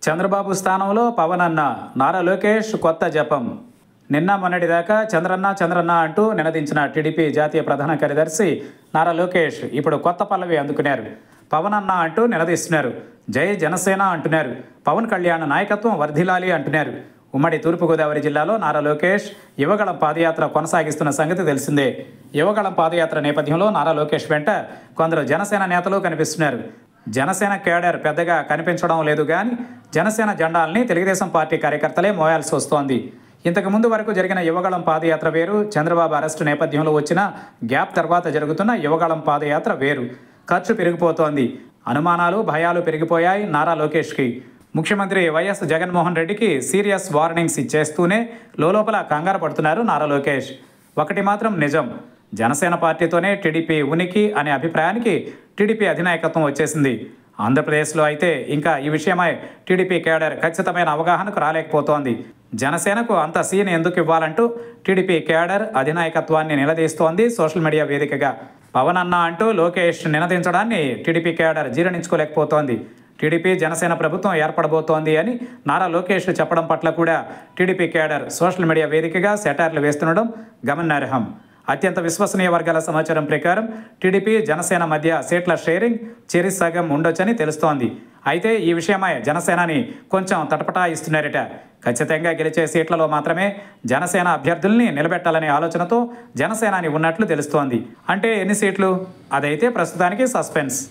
చంద్రబాబు స్థానంలో పవన్ అన్న నారా లోకేష్ కొత్త జపం నిన్న మొన్నటిదాకా చంద్రన్న చంద్రన్న అంటూ నినదించిన టీడీపీ జాతీయ ప్రధాన కార్యదర్శి నారా లోకేష్ ఇప్పుడు కొత్త పల్లవి అందుకున్నారు పవన్ అన్న అంటూ నిలదీస్తున్నారు జై జనసేన అంటున్నారు పవన్ కళ్యాణ్ నాయకత్వం వర్ధిల్లాలి అంటున్నారు ఉమ్మడి తూర్పుగోదావరి జిల్లాలో నారా లోకేష్ యువగళం పాదయాత్ర కొనసాగిస్తున్న సంగతి తెలిసిందే యువగళం పాదయాత్ర నేపథ్యంలో నారా లోకేష్ వెంట కొందరు జనసేన నేతలు కనిపిస్తున్నారు జనసేన కేడర్ పెద్దగా కనిపించడం లేదు కానీ జనసేన జెండాల్ని తెలుగుదేశం పార్టీ కార్యకర్తలే మోయాల్సి వస్తోంది ఇంతకు ముందు వరకు జరిగిన యువగళం పాదయాత్ర వేరు చంద్రబాబు అరెస్టు నేపథ్యంలో వచ్చిన గ్యాప్ తర్వాత జరుగుతున్న యువగళం పాదయాత్ర వేరు ఖర్చు పెరిగిపోతోంది అనుమానాలు భయాలు పెరిగిపోయాయి నారా లోకేష్కి ముఖ్యమంత్రి వైఎస్ జగన్మోహన్ రెడ్డికి సీరియస్ వార్నింగ్స్ ఇచ్చేస్తూనే లోపల కంగారు పడుతున్నారు నారా లోకేష్ ఒకటి మాత్రం నిజం జనసేన పార్టీతోనే టీడీపీ ఉనికి అనే అభిప్రాయానికి టీడీపీ అధినాయకత్వం వచ్చేసింది ఆంధ్రప్రదేశ్లో అయితే ఇంకా ఈ విషయమై టీడీపీ కేడర్ ఖచ్చితమైన అవగాహనకు రాలేకపోతోంది జనసేనకు అంత సీన్ ఎందుకు ఇవ్వాలంటూ టీడీపీ కేడర్ అధినాయకత్వాన్ని నిలదీస్తోంది సోషల్ మీడియా వేదికగా పవన్ అన్న అంటూ లోకేష్ నినదించడాన్ని టీడీపీ కేడర్ జీర్ణించుకోలేకపోతోంది టీడీపీ జనసేన ప్రభుత్వం ఏర్పడబోతోంది అని నారా లోకేష్ చెప్పడం పట్ల కూడా టీడీపీ కేడర్ సోషల్ మీడియా వేదికగా సెటార్లు వేస్తుండడం గమనార్హం అత్యంత విశ్వసనీయ వర్గాల సమాచారం ప్రకారం టీడీపీ జనసేన మధ్య సీట్ల షేరింగ్ చెరి సగం ఉండొచ్చని తెలుస్తోంది అయితే ఈ విషయమై జనసేనని కొంచెం తటపటాయిస్తున్నారట ఖచ్చితంగా గెలిచే సీట్లలో మాత్రమే జనసేన అభ్యర్థుల్ని నిలబెట్టాలనే ఆలోచనతో జనసేనాని ఉన్నట్లు తెలుస్తోంది అంటే ఎన్ని సీట్లు అదైతే ప్రస్తుతానికి సస్పెన్స్